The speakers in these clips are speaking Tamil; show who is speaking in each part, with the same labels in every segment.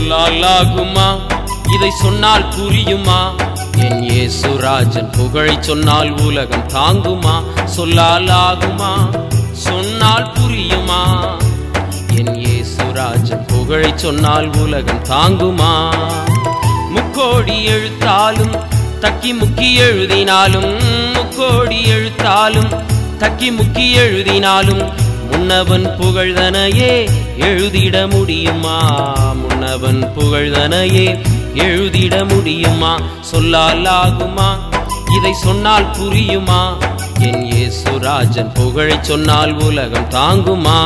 Speaker 1: சொல்லாலாகுமா இதை சொன்னால் புரியுமா என் இயேசுராஜன் புகழை சொன்னால் உலகம் தாங்குமா சொல்லாலாகுமா சொன்னால் புரியுமா என் இயேசுராஜன் புகழை சொன்னால் உலகம் தாங்குமா முக்கோடி எழுத்தாலும் தக்கி முக்கி எழுதினாலும் முக்கோடி எழுத்தாலும் தக்கி முக்கி எழுதினாலும் முன்னவன் புகழ்தனையே எழுதிட முடியுமா முன்னவன் புகழ்தனையே எழுதிட முடியுமா சொல்லாலாகுமா இதை சொன்னால் புரியுமா என் இயேசுராஜன் புகழை சொன்னால் உலகம் தாங்குமா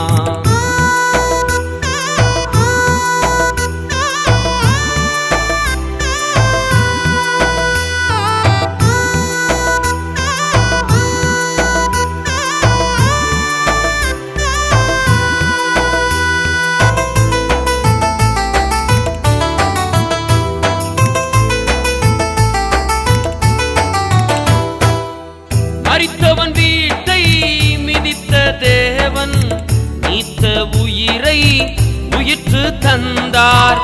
Speaker 1: மறித்தவன் வீட்டை மிதித்த தேவன் நீத்த உயிரை உயிர்த்து தந்தார்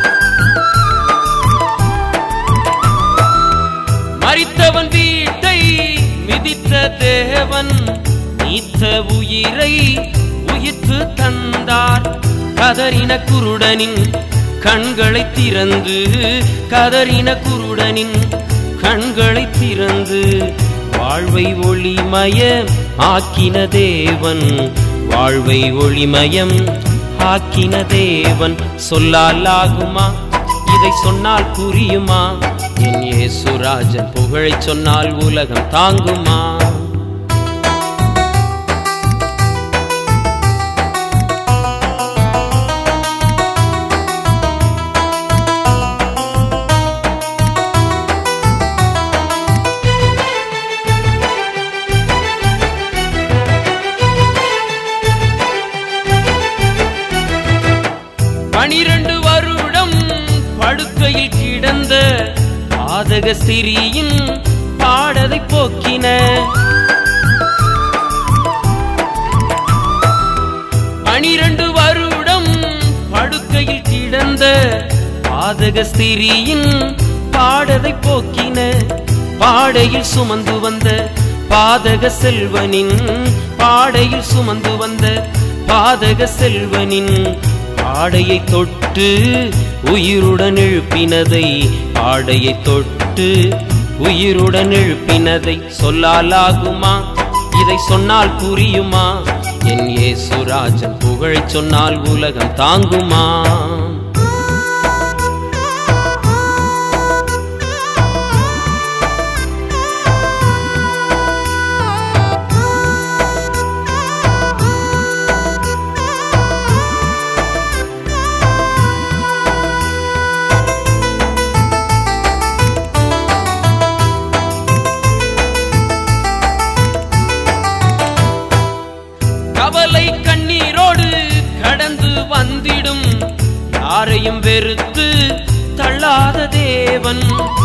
Speaker 1: மறித்தவன் வீட்டை மிதித்த தேவன் நீத்த உயிரை உயிர்த்து தந்தார் கதறின குருடனின் கண்களை திறந்து கதறின குருடனின் கண்களை திறந்து வாழ்வை ஒளிமய ஆக்கின தேவன் வாழ்வை ஒளிமயம் ஆக்கின தேவன் சொல்லாலாகுமா இதை சொன்னால் புரியுமா என் இயேசுராஜன் புகழை சொன்னால் உலகம் தாங்குமா பனிரண்டு வருடம் படுக்கையில் கிடந்த பாதக ஸ்திரியின் பாடதை போக்கின பனிரண்டு வருடம் படுக்கையில் கிடந்த பாதக ஸ்திரியின் பாடதை போக்கின பாடையில் சுமந்து வந்த பாதக செல்வனின் பாடையில் சுமந்து வந்த பாதக செல்வனின் ஆடையை தொட்டு உயிருடன் எழுப்பினதை ஆடையை தொட்டு உயிருடன் எழுப்பினதை சொல்லாலாகுமா இதை சொன்னால் புரியுமா என் இயேசுராஜன் புகழை சொன்னால் உலகம் தாங்குமா கவலை கண்ணீரோடு கடந்து வந்திடும் யாரையும் வெறுத்து தள்ளாத தேவன்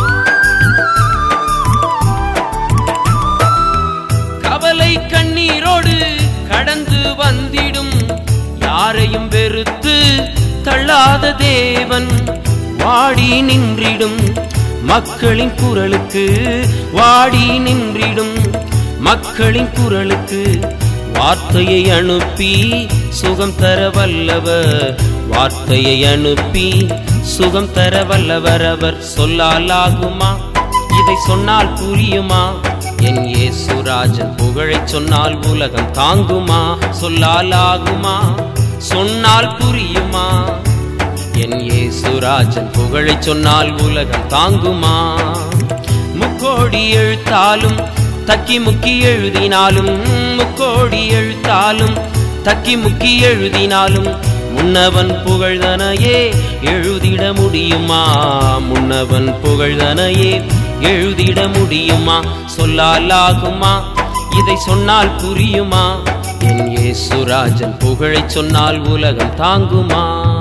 Speaker 1: கவலை கண்ணீரோடு கடந்து வந்திடும் யாரையும் வெறுத்து தள்ளாத தேவன் வாடி நின்றிடும் மக்களின் குரலுக்கு வாடி நின்றிடும் மக்களின் குரலுக்கு வார்த்தையை அனுப்பி சுகம் தர வல்லவர் வார்த்தையை அனுப்பி சுகம் தர வல்லவர் அவர் சொல்லாலாகுமா இதை சொன்னால் புரியுமா என் இயேசுராஜன் புகழை சொன்னால் உலகம் தாங்குமா சொல்லாலாகுமா சொன்னால் புரியுமா என் இயேசுராஜன் புகழை சொன்னால் உலகம் தாங்குமா முக்கோடி எழுத்தாலும் தக்கி முக்கி எழுதினாலும் முக்கோடி எழுத்தாலும் தக்கி முக்கி எழுதினாலும் முன்னவன் புகழ்தனையே எழுதிட முடியுமா முன்னவன் புகழ்தனையே எழுதிட முடியுமா சொல்லாலாகுமா இதை சொன்னால் புரியுமா என் இயேசுராஜன் புகழை சொன்னால் உலகம் தாங்குமா